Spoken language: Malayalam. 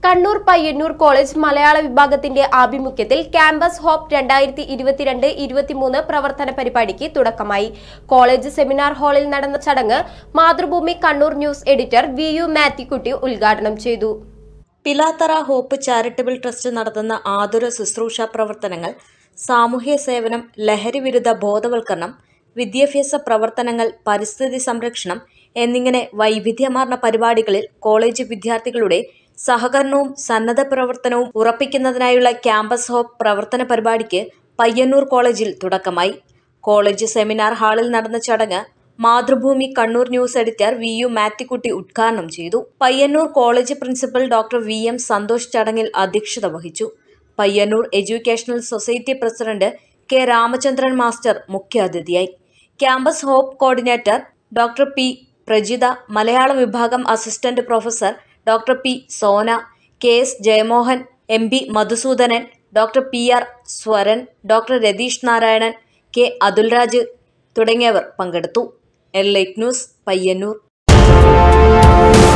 കണ്ണൂർ പയ്യന്നൂർ കോളേജ് മലയാള വിഭാഗത്തിന്റെ ആഭിമുഖ്യത്തിൽ ക്യാമ്പസ് ഹോപ്പ് രണ്ടായിരത്തി ഇരുപത്തിരണ്ട് ഇരുപത്തിമൂന്ന് പ്രവർത്തന പരിപാടിക്ക് തുടക്കമായി കോളേജ് സെമിനാർ ഹാളിൽ നടന്ന ചടങ്ങ് Mathrubhumi Kannur news editor V U Mathyukutty ഉദ്ഘാടനം ചെയ്തു പിലാത്തറ ഹോപ്പ് ചാരിറ്റബിൾ ട്രസ്റ്റ് നടത്തുന്ന ആതുര ശുശ്രൂഷ പ്രവർത്തനങ്ങൾ സാമൂഹ്യ സേവനം ലഹരി വിരുദ്ധ ബോധവൽക്കരണം വിദ്യാഭ്യാസ പ്രവർത്തനങ്ങൾ പരിസ്ഥിതി സംരക്ഷണം എന്നിങ്ങനെ വൈവിധ്യമാർന്ന പരിപാടികളിൽ കോളേജ് വിദ്യാർത്ഥികളുടെ സഹകരണവും സന്നദ്ധ പ്രവർത്തനവും ഉറപ്പിക്കുന്നതിനായുള്ള ക്യാമ്പസ് ഹോപ്പ് പ്രവർത്തന പരിപാടിക്ക് പയ്യന്നൂർ കോളേജിൽ തുടക്കമായി കോളേജ് സെമിനാർ ഹാളിൽ നടന്ന ചടങ്ങ് Mathrubhumi Kannur news editor V U Mathikutty ഉദ്ഘാടനം ചെയ്തു Payyanur college principal doctor V M Santhosh ചടങ്ങിൽ അധ്യക്ഷത വഹിച്ചു Payyanur educational society president K Ramachandran master മുഖ്യാതിഥിയായി campus hope coordinator doctor P Prajitha Malayalam വിഭാഗം assistant professor doctor P Sona K S Jayamohan M P Madhusoodanan doctor P R Swaran doctor Ratheesh Narayanan K Athulraj തുടങ്ങിയവർ പങ്കെടുത്തു എൽ ലൈറ്റ് ന്യൂസ് പയ്യന്നൂർ